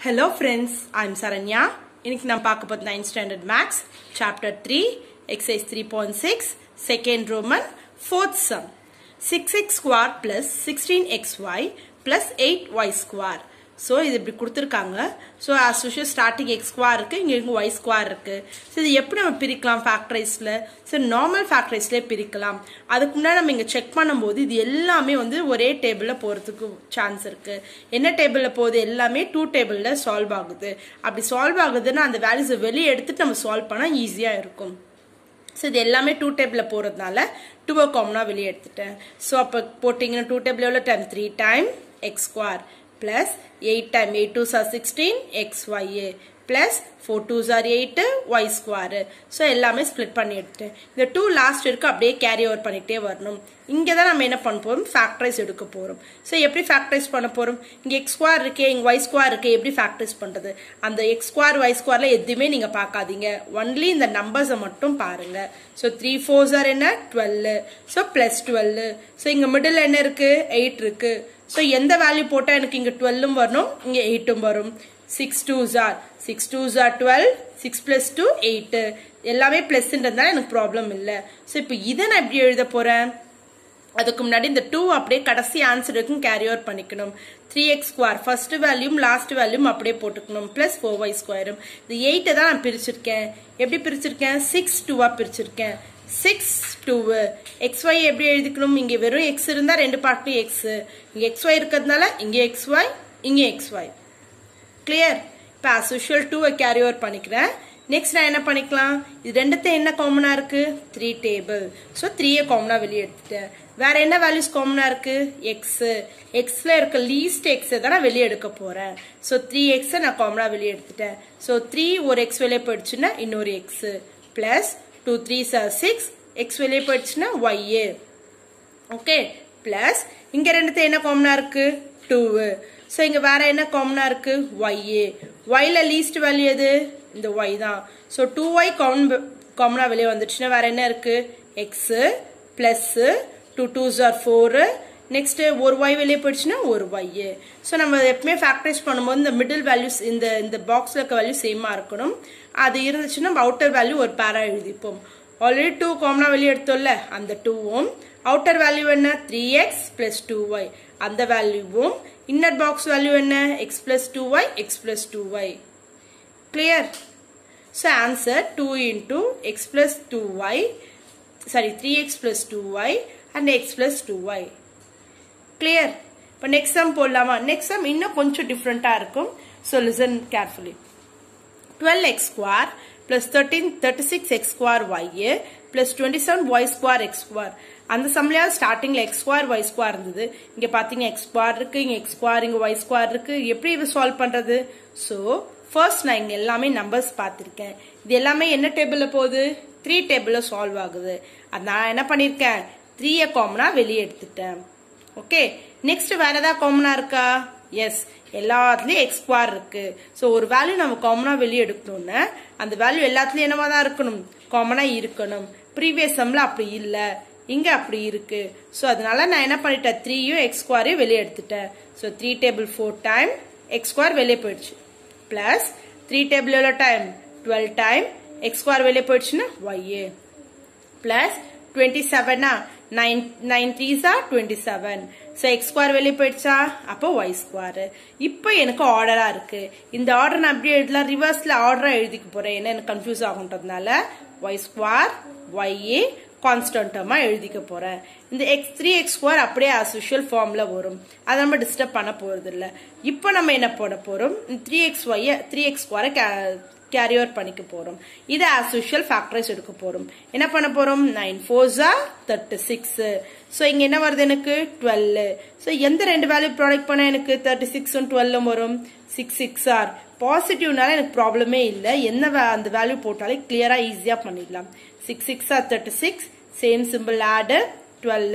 hello friends I'm Saranya இன்னைக்கு நான் பார்க்க போகிறது ninth standard maths chapter three exercise three point six second roman fourth sum six x square plus sixteen x y plus eight y square so இது இப்படி கொடுத்துருக்காங்க so as usual starting x square இருக்குது இங்கே இங்கே Y square இருக்குது so இது எப்படி நம்ம பிரிக்கலாம் ஃபேக்டரைஸில் ஸோ நார்மல் ஃபேக்டரைஸ்லேயே பிரிக்கலாம் அதுக்கு முன்னாடி நம்ம இங்கே செக் பண்ணும்போது இது எல்லாமே வந்து ஒரே டேபிளில் போகிறதுக்கு சான்ஸ் இருக்குது என்ன டேபிளில் போகுது எல்லாமே டூ டேபிளில் சால்வ் ஆகுது அப்படி சால்வ் ஆகுதுன்னா அந்த வேல்யூஸை வெளியே எடுத்துட்டு நம்ம சால்வ் பண்ணால் ஈஸியாக இருக்கும் ஸோ இது எல்லாமே டூ டேபிளில் போகிறதுனால டூவை காமனாக வெளியே எடுத்துட்டேன் ஸோ அப்போ போட்டிங்கன்னா டூ டேபிள் எவ்வளோ time three time x square plus 8 time 8 2s are 16 xy plus 4 2s are 8 y square so எல்லாமே split பண்ணி எடுத்துட்டேன் இந்த 2 லாஸ்ட் இருக்கு அப்படியே கேரி ஓவர் பண்ணிட்டே வரணும் இங்கே தான் நம்ம என்ன பண்ண போறோம் ஃபேக்டரைஸ் எடுக்க போறோம் ஸோ எப்படி ஃபேக்டரைஸ் பண்ண போறோம் இங்க எக்ஸ் ஸ்கொயர் இருக்கே இங்க ஒய் ஸ்கொயர் இருக்கே எப்படி ஃபேக்டரைஸ் பண்றது அந்த எக்ஸ் ஸ்கொயர் ஒய் ஸ்கொயர்ல எதுவுமே நீங்க பார்க்காதீங்க ஒன்லி இந்த நம்பர்ஸை மட்டும் பாருங்க ஸோ த்ரீ ஃபோர்ஸ் ஆர் என்ன twelve so plus twelve so இங்க மிடில் என்ன இருக்கு எயிட் இருக்கு ஸோ எந்த வேல்யூ போட்டால் எனக்கு இங்கே டுவெல்லும் வரணும் இங்கே எயிட்டும் வரும் six twos are six twos are twelve six plus two eight எல்லாமே பிளஸ்ன்றதுனால எனக்கு ப்ராப்ளம் இல்லை ஸோ இப்போ இதை நான் எப்படி எழுத போகிறேன் அதுக்கு முன்னாடி இந்த டூ அப்படியே கடைசி ஆன்சருக்கும் கேரி ஓவர் பண்ணிக்கணும் த்ரீ எக்ஸ் ஸ்கொயர் ஃபர்ஸ்ட் வேல்யூம் லாஸ்ட் வேல்யூம் அப்படியே போட்டுக்கணும் பிளஸ் ஃபோர் ஒய் ஸ்கொயரும் இந்த எயிட்டை தான் நான் பிரிச்சிருக்கேன் எப்படி பிரிச்சிருக்கேன் சிக்ஸ் டூவா பிரிச்சிருக்கேன் சிக்ஸ் டூவு எக்ஸ் ஒய் எப்படி எழுதிக்கணும் இங்கே வெறும் எக்ஸ் இருந்தால் ரெண்டு பார்ட்லையும் எக்ஸ் இங்கே எக்ஸ் ஒய் இருக்கிறதுனால இங்கே எக்ஸ் ஒய் இங்கே எக்ஸ் ஒய் கிளியர் இப்போ அஸ் யூஷுவல் டூவை கேரி ஓவர் பண்ணிக்கிறேன் நெக்ஸ்ட் நான் என்ன பண்ணிக்கலாம் இது ரெண்டுத்தையும் என்ன காமனா இருக்கு த்ரீ டேபிள் ஸோ த்ரீயை காமனா வெளியே எடுத்துட்டேன் வேற என்ன வேல்யூஸ் காமனா இருக்கு எக்ஸ் எக்ஸ்ல இருக்க லீஸ்ட் எக்ஸ் தான் நான் வெளியே எடுக்க போறேன் ஸோ த்ரீ எக்ஸ் நான் காமனா வெளியே எடுத்துட்டேன் ஸோ த்ரீ ஒரு எக்ஸ் வெளியே போயிடுச்சுன்னா இன்னொரு x plus two threes are six x வெளியே போயிடுச்சுன்னா ஒய்ஏ ஓகே பிளஸ் இங்க ரெண்டுத்த என்ன காமனா இருக்கு டூவு ஸோ இங்க வேற என்ன காமனா இருக்கு ஒய்ஏ ஒய்ல லீஸ்ட் வேல்யூ எது இந்த ஒய் தான் ஸோ டூ ஒய் காமன் காமனா வெளியே வந்துடுச்சுன்னா வேற என்ன இருக்கு x plus two twos are four next ஒரு ஒய் வெளியே போயிடுச்சுன்னா ஒரு ஒய் ஸோ நம்ம எப்பவுமே ஃபேக்டரைஸ் பண்ணும்போது இந்த மிடில் வேல்யூஸ் இந்த இந்த பாக்ஸில் இருக்க வேல்யூ சேமாக இருக்கணும் அது இருந்துச்சுன்னா நம்ம அவுட்டர் வேல்யூ ஒரு பேரா எழுதிப்போம் ஆல்ரெடி டூ காமனா வெளியே எடுத்தோம்ல அந்த டூவும் அவுட்டர் வேல்யூ என்ன three x plus two y அந்த வேல்யூவும் இன்னர் பாக்ஸ் வேல்யூ என்ன x plus two y x plus two y clear so answer two into x plus two y sorry three x plus two y and x plus two y clear இப்போ next sum போடலாமா next sum இன்னும் கொஞ்சம் டிஃப்ரெண்ட்டாக இருக்கும் so listen carefully twelve x square plus thirteen thirty six x square Y plus twenty seven y square x square அந்த சம்லையாவது ஸ்டார்டிங்ல X square Y square இருந்தது இங்க பாத்தீங்க எக்ஸ் ஸ்கொயர் இருக்கு இங்க எக்ஸ் ஸ்கொயர் இங்க ஒய் ஸ்கொயர் இருக்கு எப்படி இது சால்வ் பண்றது ஸோ ஃபர்ஸ்ட் நான் இங்க எல்லாமே நம்பர்ஸ் பார்த்திருக்கேன் இது எல்லாமே என்ன டேபிள்ல போகுது த்ரீ டேபிள்ல சால்வ் ஆகுது அது நான் என்ன பண்ணிருக்கேன் த்ரீயை காமனா வெளியே எடுத்துட்டேன் ஓகே நெக்ஸ்ட் வேற ஏதாவது காமனா இருக்கா எஸ் எல்லாத்துலயும் எக்ஸ் ஸ்கொயர் இருக்கு ஸோ ஒரு வேல்யூ நம்ம காமனா வெளியே எடுக்கணும்னு அந்த வேல்யூ எல்லாத்துலயும் என்னவா தான் இருக்கணும் காமனா இருக்கணும் ப்ரீவியஸ் சம்ல அப்படி இல்லை இங்க அப்படி இருக்கு ஸோ அதனால நான் என்ன பண்ணிட்டேன் த்ரீயும் எக்ஸ் ஸ்கொயரையும் வெளியே எடுத்துட்டேன் so three table four time x square வெளியே போயிடுச்சு பிளஸ் த்ரீ டேபிள் எவ்வளோ time twelve time x square வெளியே போயிடுச்சுன்னா ஒய்ஏ பிளஸ் டுவெண்ட்டி செவனா நைன் நைன் த்ரீஸா twenty seven so x square வெளியே போயிடுச்சா அப்போ ஒய் ஸ்கொயர் இப்போ எனக்கு ஆர்டரா இருக்கு இந்த ஆர்டர் நான் அப்படியே எழுதலாம் ரிவர்ஸ்ல ஆர்டரா எழுதிக்க போறேன் ஏன்னா எனக்கு கன்ஃபியூஸ் ஆகுன்றதுனால ஒய் ஸ்கொயர் ஒய்ஏ கான்ஸ்டன்ட் டேர்மா எழுதிக்க போறேன் இந்த எக்ஸ் த்ரீ எக்ஸ் ஸ்கொயர் அப்படியே ஆஸ் யூஷுவல் ஃபார்ம்ல வரும் அதை நம்ம டிஸ்டர்ப் பண்ண போறது இல்ல இப்போ நம்ம என்ன பண்ண போறோம் த்ரீ எக்ஸ் ஒய்ய த்ரீ எக்ஸ் ஸ்கொயரை கேரி ஓவர் பண்ணிக்க போறோம் இது ஆஸ் யூஷுவல் ஃபேக்டரைஸ் எடுக்க போறோம் என்ன பண்ண போறோம் நைன் ஃபோர்ஸா தேர்ட்டி சிக்ஸ் ஸோ இங்க என்ன வருது எனக்கு டுவெல் ஸோ எந்த ரெண்டு வேல்யூ ப்ராடக்ட் பண்ண எனக்கு தேர்ட்டி சிக்ஸும் டுவெல்லும் வரும் சிக்ஸ் சிக்ஸ் ஆர் பாசிட்டிவ்னால எனக்கு ப்ராப்ளமே இல்லை என்ன அந்த வேல்யூ போட்டாலே கிளியரா ஈஸியா பண்ணிடலாம் six six are thirty six same simple add twelve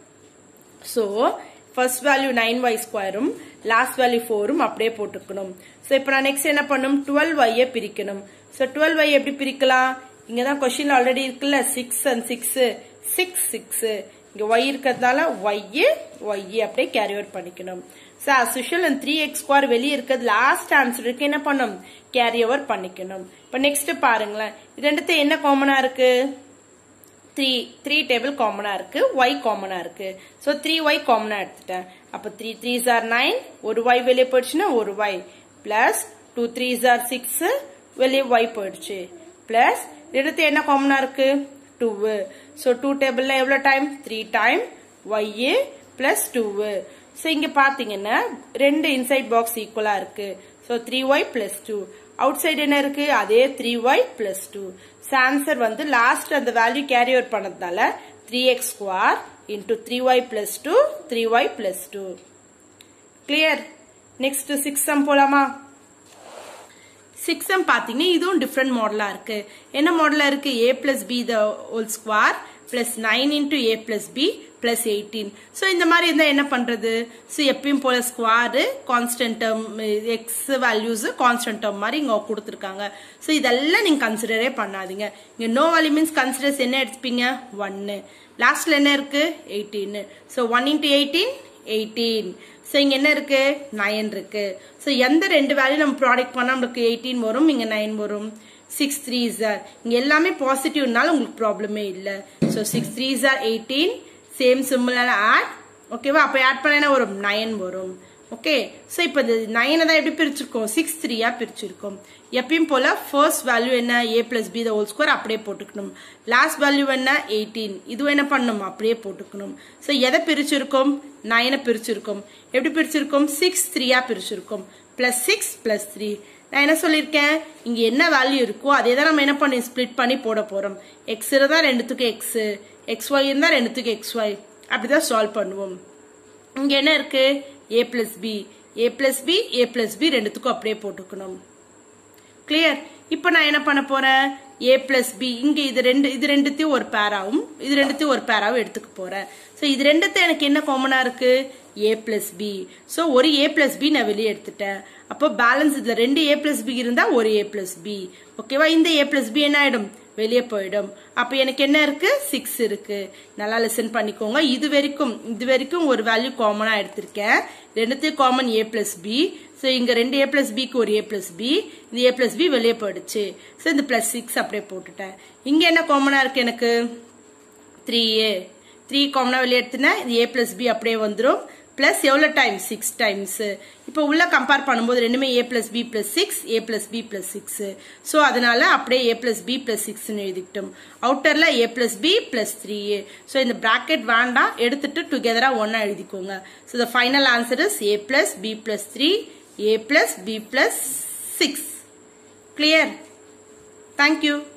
so first value nine y ஸ்கொயரும் லாஸ்ட் வேல்யூ ஃபோரும் அப்படியே போட்டுக்கணும் ஸோ இப்போ நான் நெக்ஸ்ட் என்ன பண்ணும் டுவெல் ஒய்யை பிரிக்கணும் ஸோ டுவெல் ஒய் எப்படி பிரிக்கலாம் இங்கே தான் கொஸ்டின் ஆல்ரெடி இருக்குல்ல six and six six six இங்க ஒய் இருக்கிறதுனால ஒய் ஒய் அப்படியே கேரி ஓவர் பண்ணிக்கணும் ஸோ அஸ் யூஷுவல் அந்த த்ரீ எக்ஸ் ஸ்கொயர் வெளியே இருக்கிறது லாஸ்ட் ஆன்சருக்கு என்ன பண்ணும் கேரி ஓவர் பண்ணிக்கணும் இப்போ நெக்ஸ்ட் பாருங்களேன் இது ரெண்டுத்து என்ன காமனா இருக்கு த்ரீ த்ரீ டேபிள் காமனா இருக்கு ஒய் காமனா இருக்கு ஸோ த்ரீ ஒய் காமனா எடுத்துட்டேன் அப்போ த்ரீ த்ரீ ஆர் நைன் ஒரு ஒய் வெளியே போயிடுச்சுன்னா ஒரு y plus two three are six வெளியே ஒய் போயிடுச்சு பிளஸ் எடுத்து என்ன காமனா இருக்கு டூ ஸோ டூ டேபிள்ல எவ்வளோ time three time y plus two so இங்க பாத்தீங்கன்னா ரெண்டு இன்சைட் பாக்ஸ் ஈக்குவலா இருக்கு so three y plus two outside என்ன இருக்கு அதே three y plus two answer வந்து லாஸ்ட் அந்த வேல்யூ கேரி ஓவர் பண்ணதுனால three x square into three y plus two three y plus two clear next six sum போலாமா six sum பாத்தீங்கன்னா இதுவும் different மாடலா இருக்கு என்ன மாடலா இருக்கு a plus b the whole square plus nine into a plus B plus eighteen so இந்த மாதிரி இருந்தால் என்ன பண்ணுறது ஸோ எப்பயும் போல square constant term x values constant term மாதிரி இங்கே கொடுத்துருக்காங்க ஸோ இதெல்லாம் நீங்கள் கன்சிடரே பண்ணாதீங்க இங்கே நோ வேல்யூ மீன்ஸ் கன்சிடர்ஸ் என்ன எடுத்துப்பீங்க ஒன்னு லாஸ்ட்ல என்ன இருக்கு eighteen so one into eighteen eighteen so இங்கே என்ன இருக்கு நைன் இருக்கு ஸோ எந்த ரெண்டு வேல்யூ நம்ம ப்ராடக்ட் பண்ணால் நம்மளுக்கு எயிட்டீன் வரும் இங்கே நைன் வரும் சிக்ஸ் த்ரீ சார் இங்கே எல்லாமே பாசிட்டிவ்னால உங்களுக்கு ப்ராப்ளமே இல்லை so six threes are eighteen same சிம்பிளான ஆட் ஓகேவா அப்போ ஆட் பண்ணா வரும் நைன் வரும் ஓகே ஸோ இப்போ இந்த நைனை தான் எப்படி பிரிச்சிருக்கோம் சிக்ஸ் த்ரீயா பிரிச்சிருக்கோம் எப்பயும் போல ஃபர்ஸ்ட் வேல்யூ என்ன a plus b the whole square அப்படியே போட்டுக்கணும் லாஸ்ட் வேல்யூ என்ன எயிட்டீன் இதுவும் என்ன பண்ணணும் அப்படியே போட்டுக்கணும் ஸோ எதை பிரிச்சிருக்கோம் நைனை பிரிச்சிருக்கோம் எப்படி பிரிச்சிருக்கோம் சிக்ஸ் த்ரீயா பிரிச்சிருக்கோம் பிளஸ் சிக்ஸ் பிளஸ் த்ரீ நான் என்ன சொல்லியிருக்கேன் இங்க என்ன வேல்யூ இருக்கோ அதே தான் நம்ம என்ன பண்ணி ஸ்பிளிட் பண்ணி போட போறோம் எக்ஸ் இருந்தா ரெண்டுத்துக்கு எக்ஸ் எக்ஸ் ஒய் இருந்தா ரெண்டுத்துக்கு எக்ஸ் ஒய் அப்படிதான் சால்வ் பண்ணுவோம் இங்க என்ன இருக்கு a plus b a plus b a plus b ரெண்டுத்துக்கும் அப்படியே போட்டுக்கணும் கிளியர் இப்போ நான் என்ன பண்ண போறேன் ஏ பிளஸ் பி இங்க இது ரெண்டு இது ரெண்டுத்தையும் ஒரு பேராவும் இது ரெண்டுத்தையும் ஒரு பேராவும் எடுத்துக்க போறேன் ஸோ இது ரெண்டுத்தையும் எனக்கு என்ன காமனா இருக்கு ஏ பிளஸ் பி ஸோ ஒரு ஏ பிளஸ் பி நான் வெளியே எடுத்துட்டேன் அப்போ பேலன்ஸ் இதுல ரெண்டு ஏ பிளஸ் பி இருந்தா ஒரு ஏ பிளஸ் பி ஓகேவா இந்த ஏ பிளஸ் பி என்ன ஆயிடும் வெளியே போயிடும் அப்ப எனக்கு என்ன இருக்கு சிக்ஸ் இருக்கு நல்லா லிசன் பண்ணிக்கோங்க இது வரைக்கும் இது வரைக்கும் ஒரு வேல்யூ காமனா எடுத்திருக்கேன் ரெண்டுத்தையும் common a plus b so இங்க ரெண்டு ஏ பிளஸ் பிக்கு ஒரு ஏ பிளஸ் பி இந்த ஏ பிளஸ் பி வெளியே போயிடுச்சு ஸோ இந்த பிளஸ் சிக்ஸ் அப்படியே போட்டுட்டேன் இங்க என்ன காமனா இருக்கு எனக்கு த்ரீ ஏ த்ரீ காமனா வெளியே எடுத்துனா இது ஏ பிளஸ் பி அப்படியே வந்துடும் பிளஸ் எவ்வளோ டைம் சிக்ஸ் டைம்ஸ் இப்போ உள்ள கம்பேர் பண்ணும்போது ரெண்டுமே A plus B plus six A plus B plus six so அதனால அப்படியே ஏ பிளஸ் பி பிளஸ் சிக்ஸ்னு எழுதிக்கிட்டோம் அவுட்டர்ல A plus B plus three A so இந்த பிராக்கெட் வேண்டாம் எடுத்துட்டு டுகெதரா ஒன்னா எழுதிக்கோங்க so the final answer is A plus B plus three A plus B plus six clear thank you